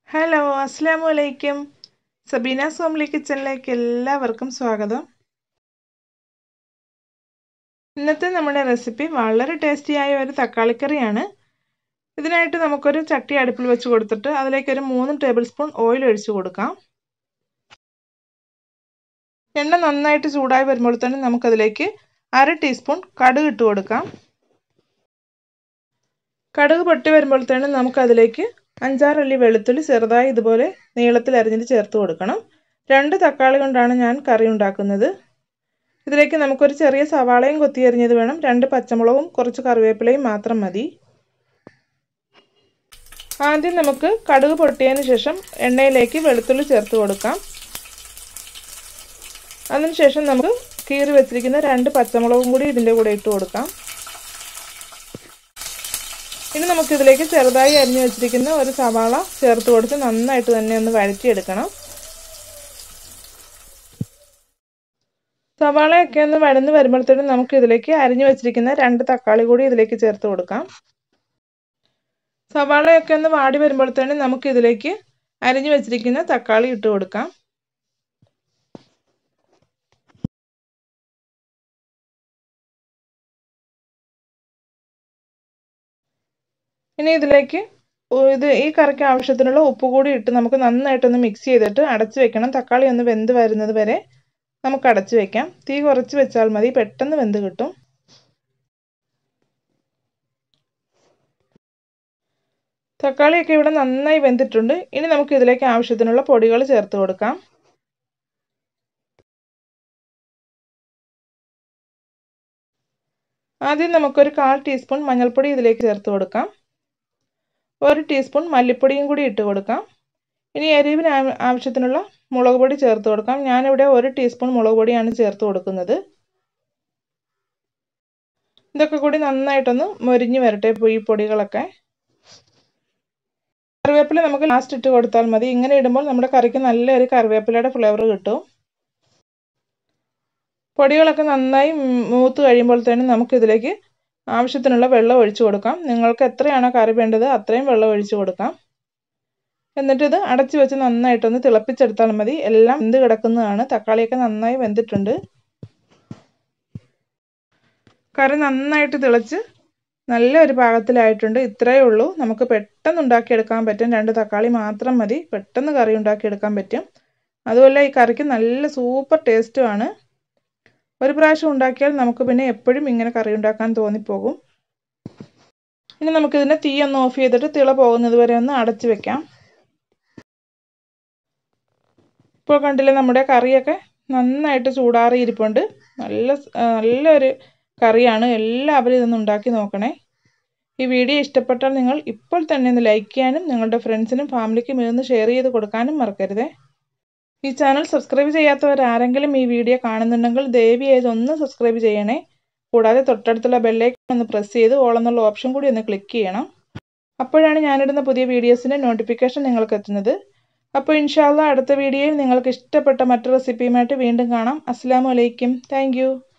hello അസ്സാമു അലൈക്കും സബീന സോംലി കിച്ചണിലേക്ക് എല്ലാവർക്കും സ്വാഗതം ഇന്നത്തെ നമ്മുടെ റെസിപ്പി വളരെ ടേസ്റ്റിയായ ഒരു തക്കാളിക്കറിയാണ് ഇതിനായിട്ട് നമുക്കൊരു ചട്ടി അടുപ്പിൽ വെച്ച് കൊടുത്തിട്ട് അതിലേക്ക് ഒരു മൂന്ന് ടേബിൾ സ്പൂൺ ഓയിൽ ഒഴിച്ചു കൊടുക്കാം എണ്ണ നന്നായിട്ട് ചൂടായി വരുമ്പോൾ തന്നെ നമുക്കതിലേക്ക് അര ടീസ്പൂൺ കടുക് ഇട്ട് കൊടുക്കാം കടുക് പൊട്ടി വരുമ്പോൾ തന്നെ നമുക്കതിലേക്ക് അഞ്ചാറല്ലി വെളുത്തുള്ളി ചെറുതായി ഇതുപോലെ നീളത്തിൽ അരിഞ്ഞിട്ട് ചേർത്ത് കൊടുക്കണം രണ്ട് തക്കാളി കൊണ്ടാണ് ഞാൻ കറി ഉണ്ടാക്കുന്നത് ഇതിലേക്ക് നമുക്കൊരു ചെറിയ സവാളയും കൊത്തി അരിഞ്ഞത് വേണം രണ്ട് പച്ചമുളകും കുറച്ച് കറിവേപ്പിലയും മാത്രം മതി ആദ്യം നമുക്ക് കടുക് പൊട്ടിയതിന് ശേഷം എണ്ണയിലേക്ക് വെളുത്തുള്ളി ചേർത്ത് കൊടുക്കാം അതിനുശേഷം നമുക്ക് കീറി വെച്ചിരിക്കുന്ന രണ്ട് പച്ചമുളകും കൂടി ഇതിൻ്റെ കൂടെ ഇട്ട് കൊടുക്കാം ഇനി നമുക്കിതിലേക്ക് ചെറുതായി അരിഞ്ഞു വെച്ചിരിക്കുന്ന ഒരു സവാള ചേർത്ത് കൊടുത്ത് നന്നായിട്ട് തന്നെ ഒന്ന് വഴറ്റിയെടുക്കണം സവാളയൊക്കെ ഒന്ന് വഴന്ന് വരുമ്പോഴത്തേനും നമുക്ക് ഇതിലേക്ക് അരിഞ്ഞു വെച്ചിരിക്കുന്ന രണ്ട് തക്കാളി കൂടി ഇതിലേക്ക് ചേർത്ത് കൊടുക്കാം സവാളയൊക്കെ ഒന്ന് വാടി വരുമ്പോഴത്തേനും നമുക്ക് ഇതിലേക്ക് അരിഞ്ഞു വെച്ചിരിക്കുന്ന തക്കാളി ഇട്ട് കൊടുക്കാം ഇനി ഇതിലേക്ക് ഇത് ഈ കറിക്ക് ആവശ്യത്തിനുള്ള ഉപ്പ് കൂടി ഇട്ട് നമുക്ക് നന്നായിട്ടൊന്ന് മിക്സ് ചെയ്തിട്ട് അടച്ചു വെക്കണം തക്കാളി ഒന്ന് വെന്ത് വരുന്നത് വരെ നമുക്ക് അടച്ചു വെക്കാം തീ കുറച്ച് വെച്ചാൽ മതി പെട്ടെന്ന് വെന്ത് കിട്ടും തക്കാളിയൊക്കെ ഇവിടെ നന്നായി വെന്തിട്ടുണ്ട് ഇനി നമുക്ക് ഇതിലേക്ക് ആവശ്യത്തിനുള്ള പൊടികൾ ചേർത്ത് കൊടുക്കാം ആദ്യം നമുക്കൊരു കാൽ ടീസ്പൂൺ മഞ്ഞൾപ്പൊടി ഇതിലേക്ക് ചേർത്ത് കൊടുക്കാം ഒരു ടീസ്പൂൺ മല്ലിപ്പൊടിയും കൂടി ഇട്ട് കൊടുക്കാം ഇനി എരിവിന് ആവശ്യത്തിനുള്ള മുളക് പൊടി ചേർത്ത് കൊടുക്കാം ഞാനിവിടെ ഒരു ടീസ്പൂൺ മുളക് പൊടിയാണ് ചേർത്ത് കൊടുക്കുന്നത് ഇതൊക്കെ കൂടി നന്നായിട്ടൊന്ന് മൊരിഞ്ഞ് വരട്ടെ ഈ പൊടികളൊക്കെ കറിവേപ്പില നമുക്ക് ലാസ്റ്റ് ഇട്ട് കൊടുത്താൽ മതി ഇങ്ങനെ ഇടുമ്പോൾ നമ്മുടെ കറിക്ക് നല്ലൊരു കറിവേപ്പിലയുടെ ഫ്ലേവർ കിട്ടും പൊടികളൊക്കെ നന്നായി മൂത്ത് കഴിയുമ്പോൾ തന്നെ നമുക്കിതിലേക്ക് ആവശ്യത്തിനുള്ള വെള്ളം ഒഴിച്ചു കൊടുക്കാം നിങ്ങൾക്ക് എത്രയാണോ കറി വേണ്ടത് അത്രയും വെള്ളം ഒഴിച്ചു കൊടുക്കാം എന്നിട്ട് ഇത് അടച്ചു വെച്ച് നന്നായിട്ടൊന്ന് തിളപ്പിച്ചെടുത്താൽ മതി എല്ലാം വെന്ത് കിടക്കുന്നതാണ് തക്കാളിയൊക്കെ നന്നായി വെന്തിട്ടുണ്ട് കറി നന്നായിട്ട് തിളച്ച് നല്ലൊരു പാകത്തിലായിട്ടുണ്ട് ഇത്രയേ ഉള്ളൂ നമുക്ക് പെട്ടെന്ന് ഉണ്ടാക്കിയെടുക്കാൻ പറ്റും രണ്ട് തക്കാളി മാത്രം മതി പെട്ടെന്ന് കറി ഉണ്ടാക്കിയെടുക്കാൻ പറ്റും അതുമല്ല ഈ കറിക്ക് നല്ല സൂപ്പർ ടേസ്റ്റുമാണ് ഒരു പ്രാവശ്യം ഉണ്ടാക്കിയാൽ നമുക്ക് പിന്നെ എപ്പോഴും ഇങ്ങനെ കറി ഉണ്ടാക്കാൻ തോന്നിപ്പോകും ഇനി നമുക്കിതിൻ്റെ തീ ഒന്ന് ഓഫ് ചെയ്തിട്ട് തിള പോകുന്നത് വരെ ഒന്ന് അടച്ചു വെക്കാം ഇപ്പോൾ കണ്ടില്ലേ നമ്മുടെ കറിയൊക്കെ നന്നായിട്ട് ചൂടാറി ഇരിപ്പുണ്ട് നല്ല നല്ലൊരു കറിയാണ് എല്ലാവരും ഇതൊന്ന് ഉണ്ടാക്കി നോക്കണേ ഈ വീഡിയോ ഇഷ്ടപ്പെട്ടാൽ നിങ്ങൾ ഇപ്പോൾ തന്നെ ഒന്ന് ലൈക്ക് ചെയ്യാനും നിങ്ങളുടെ ഫ്രണ്ട്സിനും ഫാമിലിക്കും ഇതൊന്ന് ഷെയർ ചെയ്ത് കൊടുക്കാനും മറക്കരുതേ ഈ ചാനൽ സബ്സ്ക്രൈബ് ചെയ്യാത്തവർ ആരെങ്കിലും ഈ വീഡിയോ കാണുന്നുണ്ടെങ്കിൽ ദയവ് ചെയ്ത് ഒന്ന് സബ്സ്ക്രൈബ് ചെയ്യണേ കൂടാതെ തൊട്ടടുത്തുള്ള ബെല്ലൈക്കൺ ഒന്ന് പ്രസ് ചെയ്ത് ഓൾ എന്നുള്ള ഓപ്ഷൻ കൂടി ഒന്ന് ക്ലിക്ക് ചെയ്യണം അപ്പോഴാണ് ഞാനിടുന്ന പുതിയ വീഡിയോസിൻ്റെ നോട്ടിഫിക്കേഷൻ നിങ്ങൾക്ക് എത്തുന്നത് അപ്പോൾ ഇൻഷാല്ല അടുത്ത വീഡിയോയിൽ നിങ്ങൾക്ക് ഇഷ്ടപ്പെട്ട മറ്റു റെസിപ്പിയുമായിട്ട് വീണ്ടും കാണാം അസ്സാം വലൈക്കും താങ്ക്